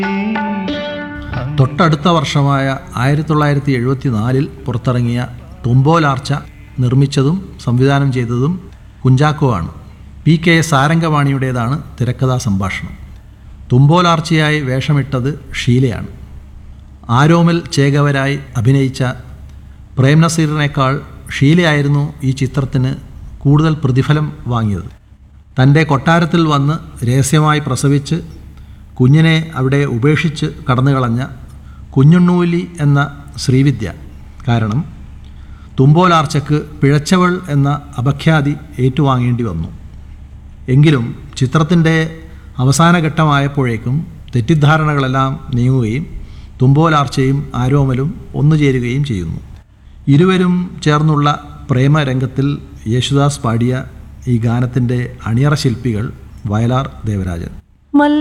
തൊട്ടടുത്ത വർഷമായ ആയിരത്തി തൊള്ളായിരത്തി എഴുപത്തി നാലിൽ പുറത്തിറങ്ങിയ തുമ്പോലാർച്ച നിർമ്മിച്ചതും സംവിധാനം ചെയ്തതും കുഞ്ചാക്കോ ആണ് പി കെ സാരംഗവാണിയുടേതാണ് തിരക്കഥാ സംഭാഷണം തുമ്പോലാർച്ചയായി വേഷമിട്ടത് ഷീലയാണ് ആരോമൽ ചേകവരായി അഭിനയിച്ച പ്രേം നസീറിനേക്കാൾ ഷീലയായിരുന്നു ഈ ചിത്രത്തിന് കൂടുതൽ പ്രതിഫലം വാങ്ങിയത് തൻ്റെ കൊട്ടാരത്തിൽ വന്ന് രഹസ്യമായി പ്രസവിച്ച് കുഞ്ഞിനെ അവിടെ ഉപേക്ഷിച്ച് കടന്നുകളഞ്ഞ കുഞ്ഞുണ്ണൂലി എന്ന ശ്രീവിദ്യ കാരണം തുമ്പോലാർച്ചക്ക് പിഴച്ചവൾ എന്ന അപഖ്യാതി ഏറ്റുവാങ്ങേണ്ടി വന്നു എങ്കിലും ചിത്രത്തിൻ്റെ അവസാന ഘട്ടമായപ്പോഴേക്കും തെറ്റിദ്ധാരണകളെല്ലാം നീങ്ങുകയും തുമ്പോലാർച്ചയും ആരോമലും ഒന്നുചേരുകയും ചെയ്യുന്നു ഇരുവരും ചേർന്നുള്ള പ്രേമരംഗത്തിൽ യേശുദാസ് പാടിയ ഈ ഗാനത്തിൻ്റെ അണിയറ ശില്പികൾ വയലാർ ദേവരാജൻ മല്ല